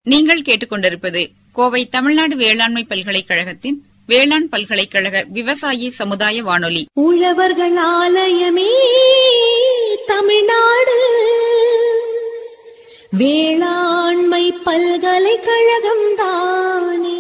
நீங்கள் கேட்டுக்கொண்டிருப்பது கோவை தமிழ்நாடு வேளாண்மை பல்கலைக்கழகத்தின் வேளாண் பல்கலைக்கழக விவசாயி சமுதாய வானொலி உழவர்கள் ஆலயமே தமிழ்நாடு வேளாண்மை பல்கலைக்கழகம் தானே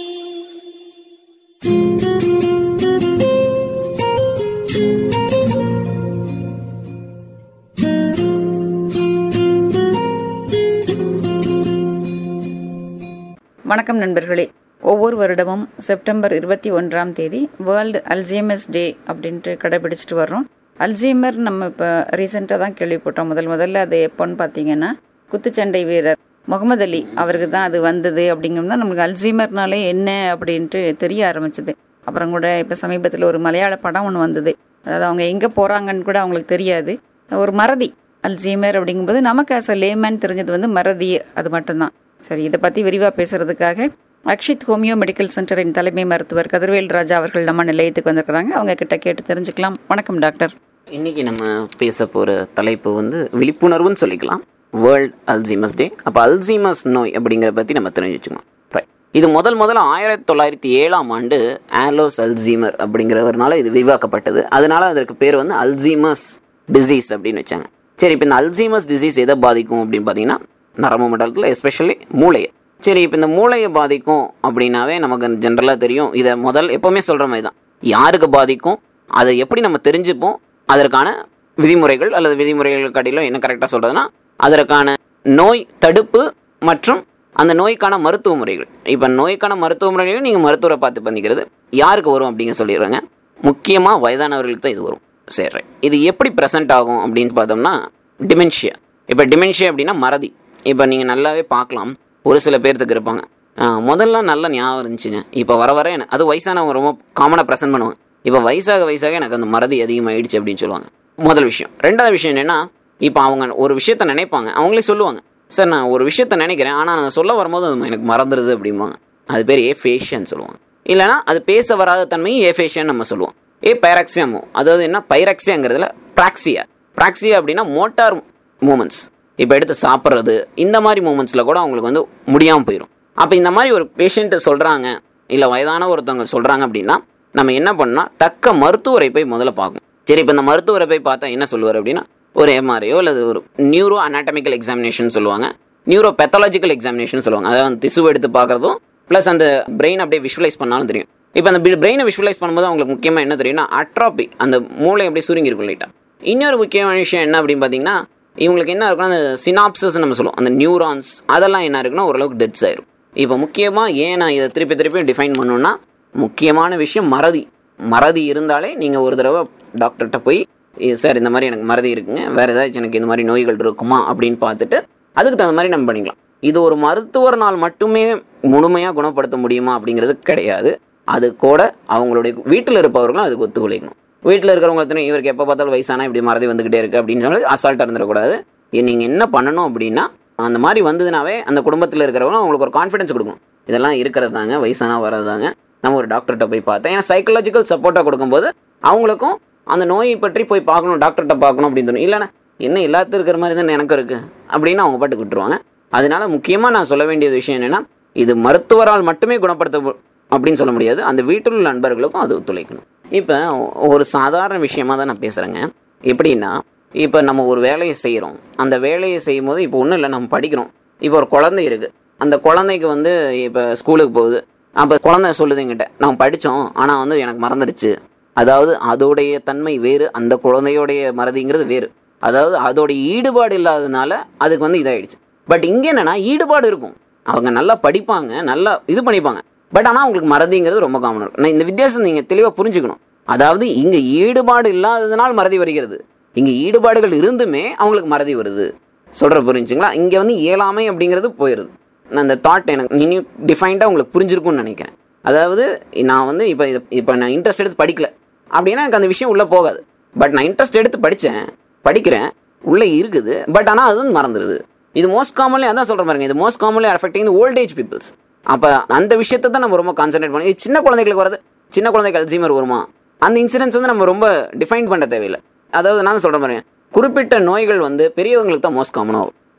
வணக்கம் நண்பர்களே ஒவ்வொரு வருடமும் செப்டம்பர் இருபத்தி ஒன்றாம் தேதி வேர்ல்டு அல்சைமர்ஸ் டே அப்படின்ட்டு கடைபிடிச்சிட்டு வர்றோம் அல்சைமர் நம்ம இப்போ ரீசெண்டாக தான் கேள்விப்பட்டோம் முதல் முதல்ல அது எப்போன்னு பார்த்தீங்கன்னா குத்துச்சண்டை வீரர் முகமது அலி அவருக்கு தான் அது வந்தது அப்படிங்கிறது தான் நமக்கு அல்சைமர்னாலே என்ன அப்படின்ட்டு தெரிய ஆரம்பிச்சது அப்புறம் கூட இப்போ சமீபத்தில் ஒரு மலையாள படம் ஒன்று வந்தது அதாவது அவங்க எங்கே போகிறாங்கன்னு கூட அவங்களுக்கு தெரியாது ஒரு மறதி அல்சைமர் அப்படிங்கும்போது நமக்கு அஸ் அ லேமேன் தெரிஞ்சது வந்து மறதி அது மட்டும்தான் சரி இதை பற்றி விரிவாக பேசுறதுக்காக அக்ஷித் ஹோமியோ மெடிக்கல் சென்டரின் தலைமை மருத்துவர் கதிர்வேல் ராஜா அவர்கள் நம்ம நிலையத்துக்கு வந்திருக்கிறாங்க அவங்க கிட்ட கேட்டு தெரிஞ்சுக்கலாம் வணக்கம் டாக்டர் இன்னைக்கு நம்ம பேச போகிற தலைப்பு வந்து விழிப்புணர்வுன்னு சொல்லிக்கலாம் வேர்ல்ட் அல்சீமஸ் டே அப்போ அல்சீமஸ் நோய் அப்படிங்கிறத பற்றி நம்ம தெரிஞ்சு வச்சுக்கணும் Right. இது முதல் முதல்ல ஆயிரத்தி தொள்ளாயிரத்தி ஏழாம் ஆண்டு ஆலோஸ் அல்சீமர் அப்படிங்கிறவர்னால இது விரிவாக்கப்பட்டது அதனால அதற்கு பேர் வந்து அல்சீமஸ் டிசீஸ் அப்படின்னு வச்சாங்க சரி இப்போ இந்த அல்சீமஸ் டிசீஸ் எதை பாதிக்கும் அப்படின்னு பார்த்தீங்கன்னா நரம்பு மண்டலத்தில் எஸ்பெஷலி மூளையை சரி இப்போ இந்த மூளையை பாதிக்கும் அப்படின்னாவே நமக்கு ஜென்ரலாக தெரியும் இதை முதல் எப்போவுமே சொல்கிற மாதிரி தான் யாருக்கு பாதிக்கும் அதை எப்படி நம்ம தெரிஞ்சுப்போம் அதற்கான விதிமுறைகள் அல்லது விதிமுறைகள் கடையிலும் என்ன கரெக்டாக சொல்கிறதுனா அதற்கான நோய் தடுப்பு மற்றும் அந்த நோய்க்கான மருத்துவ முறைகள் இப்போ நோய்க்கான மருத்துவ முறைகளையும் நீங்கள் மருத்துவரை பார்த்து பண்ணிக்கிறது யாருக்கு வரும் அப்படிங்க சொல்லிடுறாங்க முக்கியமாக வயதானவர்களுக்கு தான் இது வரும் சரி இது எப்படி ப்ரெசென்ட் ஆகும் அப்படின்னு பார்த்தோம்னா டிமென்ஷியா இப்போ டிமென்ஷியா அப்படின்னா மறதி இப்போ நீங்கள் நல்லாவே பார்க்கலாம் ஒரு சில பேர்த்துக்கு இருப்பாங்க ஆ, முதல்ல நல்ல ஞாபகம் இருந்துச்சுங்க இப்போ வர வர எனக்கு அது வயசானவங்க ரொம்ப காமனாக ப்ரெசென்ட் பண்ணுவாங்க இப்போ வயசாக வயசாக எனக்கு அந்த மறதி அதிகமாகிடுச்சு அப்படின்னு சொல்லுவாங்க முதல் விஷயம் ரெண்டாவது விஷயம் என்னென்னா இப்போ அவங்க ஒரு விஷயத்த நினைப்பாங்க அவங்களே சொல்லுவாங்க சார் நான் ஒரு விஷயத்த நினைக்கிறேன் ஆனால் நான் சொல்ல வரும்போது அது எனக்கு மறந்துடுது அப்படிம்பாங்க அது பேர் ஏஃபேஷியன்னு சொல்லுவாங்க இல்லைனா அது பேச வராத தன்மையும் ஏஃபேஷியன் நம்ம சொல்லுவோம் ஏ பைராக்சியாமோ அதாவது என்ன பைராக்சியாங்கிறதுல ப்ராக்சியா ப்ராக்சியா அப்படின்னா மோட்டார் மூமெண்ட்ஸ் இப்போ எடுத்து சாப்பிட்றது இந்த மாதிரி மூமெண்ட்ஸில் கூட அவங்களுக்கு வந்து முடியாமல் போயிடும் அப்போ இந்த மாதிரி ஒரு பேஷண்ட்டு சொல்கிறாங்க இல்லை வயதான ஒருத்தவங்க சொல்கிறாங்க அப்படின்னா நம்ம என்ன பண்ணால் தக்க மருத்துவரை போய் முதல்ல பார்க்கணும் சரி இப்போ இந்த மருத்துவரை போய் பார்த்தா என்ன சொல்லுவார் அப்படின்னா ஒரு எம்ஆர்ஐயோ அல்லது ஒரு நியூரோ அனாட்டமிக்கல் எக்ஸாமினேஷன் சொல்லுவாங்க நியூரோ பெத்தாலஜிக்கல் எக்ஸாமினேஷன் சொல்லுவாங்க அதாவது அந்த திசுவை எடுத்து பார்க்குறதும் ப்ளஸ் அந்த பிரெயின் அப்படியே விஷுவலைஸ் பண்ணாலும் தெரியும் இப்போ அந்த பிரெயினை விஷுவலைஸ் பண்ணும்போது அவங்களுக்கு முக்கியமாக என்ன தெரியும்னா அட்ராபி அந்த மூளை அப்படியே சுருங்கி இருக்கும் லைட்டாக இன்னொரு முக்கியமான விஷயம் என்ன அப்படின்னு பார்த்தீங்கன்னா இவங்களுக்கு என்ன இருக்குன்னா அந்த சினாப்சஸ் நம்ம சொல்லுவோம் அந்த நியூரான்ஸ் அதெல்லாம் என்ன இருக்குன்னா ஓரளவுக்கு டெட்ஸ் ஆயிரும் இப்போ முக்கியமாக ஏன் நான் இதை திருப்பி திருப்பி டிஃபைன் பண்ணணும்னா முக்கியமான விஷயம் மறதி மறதி இருந்தாலே நீங்கள் ஒரு தடவை டாக்டர்கிட்ட போய் "இது சார் இந்த மாதிரி எனக்கு மறதி இருக்குங்க வேறு ஏதாச்சும் எனக்கு இந்த மாதிரி நோய்கள் இருக்குமா அப்படின்னு பார்த்துட்டு அதுக்கு தகுந்த மாதிரி நம்ம பண்ணிக்கலாம் இது ஒரு மருத்துவர்னால் மட்டுமே முழுமையாக குணப்படுத்த முடியுமா அப்படிங்கிறது கிடையாது அது கூட அவங்களுடைய வீட்டில் இருப்பவர்களும் அதுக்கு ஒத்துழைக்கணும் வீட்டில் இருக்கிறவங்க எத்தனை இவருக்கு எப்போ பார்த்தாலும் வயசானா இப்படி மறதி வந்துக்கிட்டே இருக்குது அப்படின்னு சொல்லி அசால்ட்டாக இருந்துடக்கூடாது நீங்கள் என்ன பண்ணணும் அப்படின்னா அந்த மாதிரி வந்ததுனாவே அந்த குடும்பத்தில் இருக்கிறவங்க அவங்களுக்கு ஒரு கான்ஃபிடன்ஸ் கொடுக்கும் இதெல்லாம் இருக்கிறது தாங்க வயசானா வர்றதாங்க நம்ம ஒரு டாக்டர்கிட்ட போய் பார்த்தேன் ஏன்னா சைக்கலாஜிக்கல் சப்போர்ட்டாக கொடுக்கும்போது அவங்களுக்கும் அந்த நோயை பற்றி போய் பார்க்கணும் டாக்டர்கிட்ட பார்க்கணும் அப்படின்னு தோணும் இல்லைன்னா என்ன எல்லாத்துக்கும் இருக்கிற மாதிரி தான் எனக்கும் இருக்குது அப்படின்னு அவங்க பாட்டுக்கு விட்டுருவாங்க அதனால முக்கியமாக நான் சொல்ல வேண்டிய விஷயம் என்னென்னா இது மருத்துவரால் மட்டுமே குணப்படுத்த மு- அப்படின்னு சொல்ல முடியாது அந்த வீட்டில் உள்ள நண்பர்களுக்கும் அது ஒத்துழைக்கணும் இப்போ ஒரு சாதாரண விஷயமா தான் நான் பேசுகிறேங்க எப்படின்னா இப்போ நம்ம ஒரு வேலையை செய்கிறோம் அந்த வேலையை செய்யும் போது இப்போ ஒன்றும் இல்லை நம்ம படிக்கிறோம் இப்போ ஒரு குழந்தை இருக்குது அந்த குழந்தைக்கு வந்து இப்போ ஸ்கூலுக்கு போகுது அப்போ குழந்தை சொல்லுது என்கிட்ட நான் படித்தோம் ஆனால் வந்து எனக்கு மறந்துடுச்சு அதாவது அதோடைய தன்மை வேறு அந்த குழந்தையோடைய மறதிங்கிறது வேறு அதாவது அதோடைய ஈடுபாடு இல்லாததுனால அதுக்கு வந்து இதாயிடுச்சு பட் இங்கே என்னன்னா ஈடுபாடு இருக்கும் அவங்க நல்லா படிப்பாங்க நல்லா இது பண்ணிப்பாங்க பட் ஆனால் அவங்களுக்கு மறதிங்கிறது ரொம்ப காமன் இருக்கும் நான் இந்த வித்தியாசம் நீங்கள் தெளிவாக புரிஞ்சுக்கணும் அதாவது இங்கே ஈடுபாடு இல்லாததுனால் மறதி வருகிறது இங்கே ஈடுபாடுகள் இருந்துமே அவங்களுக்கு மறதி வருது சொல்கிற புரிஞ்சுங்களா இங்கே வந்து இயலாமை அப்படிங்கிறது போயிடுது நான் அந்த தாட் எனக்கு இன்னும் டிஃபைன்டாக உங்களுக்கு புரிஞ்சிருக்கும்னு நினைக்கிறேன் அதாவது நான் வந்து இப்போ இது இப்போ நான் இன்ட்ரெஸ்ட் எடுத்து படிக்கல அப்படின்னா எனக்கு அந்த விஷயம் உள்ளே போகாது பட் நான் இன்ட்ரெஸ்ட் எடுத்து படித்தேன் படிக்கிறேன் உள்ளே இருக்குது பட் ஆனால் அது வந்து மறந்துடுது இது மோஸ்ட் காமன்லி அதான் சொல்கிற பாருங்க இது most commonly affecting the old age peoples அப்போ அந்த விஷயத்தை தான் நம்ம ரொம்ப கான்சென்ட்ரேட் பண்ணி இது சின்ன குழந்தைகளுக்கு வரது சின்ன குழந்தைக்கு அல்சீமர் வருமா அந்த இன்சிடென்ட்ஸ் வந்து நம்ம ரொம்ப டிஃபைன் பண்ண தேவையில்லை அதாவது நான் சொல்கிறேன் பாருங்க குறிப்பிட்ட நோய்கள் வந்து பெரியவங்களுக்கு தான் மோஸ்ட் காமனாக ஆகும்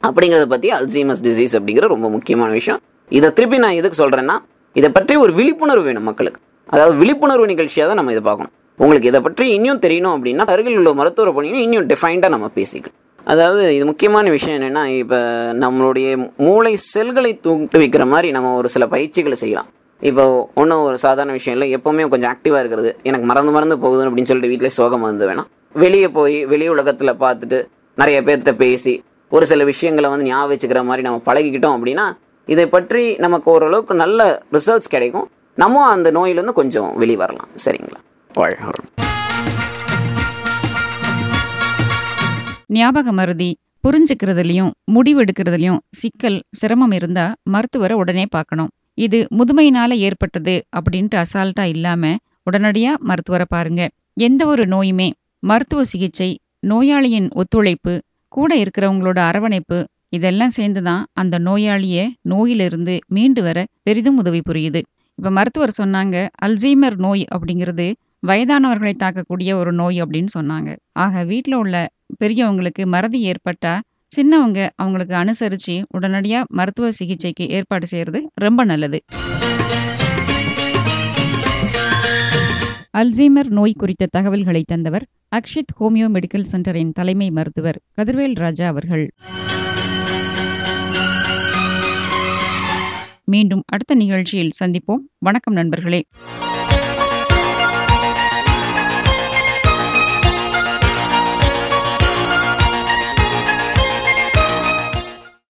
அப்படிங்கிறத பற்றி அல்சீமஸ் டிசீஸ் அப்படிங்கிற ரொம்ப முக்கியமான விஷயம் இதை திருப்பி நான் எதுக்கு சொல்கிறேன்னா இதை பற்றி ஒரு விழிப்புணர்வு வேணும் மக்களுக்கு அதாவது விழிப்புணர்வு நிகழ்ச்சியாக தான் நம்ம இதை பார்க்கணும் உங்களுக்கு இதை பற்றி இன்னும் தெரியணும் அப்படின்னா அருகில் உள்ள மருத்துவரை போனீங்கன்னா இன்னும் டிஃபைன்டாக நம்ம பேசிக்கலாம் அதாவது இது முக்கியமான விஷயம் என்னென்னா இப்போ நம்மளுடைய மூளை செல்களை தூட்டு வைக்கிற மாதிரி நம்ம ஒரு சில பயிற்சிகளை செய்யலாம் இப்போ ஒன்றும் ஒரு சாதாரண விஷயம் இல்லை எப்போவுமே கொஞ்சம் ஆக்டிவாக இருக்கிறது எனக்கு மறந்து மறந்து போகுது அப்படின்னு சொல்லிட்டு வீட்டில் சோகமாக இருந்து வேணாம் வெளியே போய் வெளி உலகத்தில் பார்த்துட்டு நிறைய பேர்கிட்ட பேசி ஒரு சில விஷயங்களை வந்து ஞாபகம் வச்சுக்கிற மாதிரி நம்ம பழகிக்கிட்டோம் அப்படின்னா இதை பற்றி நமக்கு ஓரளவுக்கு நல்ல ரிசல்ட்ஸ் கிடைக்கும் நம்ம அந்த நோயிலேருந்து கொஞ்சம் வெளியே வரலாம் சரிங்களா வாழ்க வளமுடன். ஞாபக மருதி புரிஞ்சுக்கிறதுலயும் முடிவெடுக்கிறதுலயும் சிக்கல் சிரமம் இருந்தா மருத்துவரை உடனே பார்க்கணும் இது முதுமையினால ஏற்பட்டது அப்படின்ட்டு அசால்ட்டா இல்லாம உடனடியா மருத்துவரை பாருங்க எந்த ஒரு நோயுமே மருத்துவ சிகிச்சை நோயாளியின் ஒத்துழைப்பு கூட இருக்கிறவங்களோட அரவணைப்பு இதெல்லாம் சேர்ந்து தான் அந்த நோயாளியை நோயிலிருந்து மீண்டு வர பெரிதும் உதவி புரியுது இப்ப மருத்துவர் சொன்னாங்க அல்சீமர் நோய் அப்படிங்கிறது வயதானவர்களை தாக்கக்கூடிய ஒரு நோய் அப்படின்னு சொன்னாங்க ஆக வீட்டில் உள்ள பெரியவங்களுக்கு மறதி ஏற்பட்டா சின்னவங்க அவங்களுக்கு அனுசரிச்சு உடனடியா மருத்துவ சிகிச்சைக்கு ஏற்பாடு செய்யறது ரொம்ப நல்லது அல்சீமர் நோய் குறித்த தகவல்களை தந்தவர் அக்ஷித் ஹோமியோ மெடிக்கல் சென்டரின் தலைமை மருத்துவர் கதிர்வேல் ராஜா அவர்கள் மீண்டும் அடுத்த நிகழ்ச்சியில் சந்திப்போம் வணக்கம் நண்பர்களே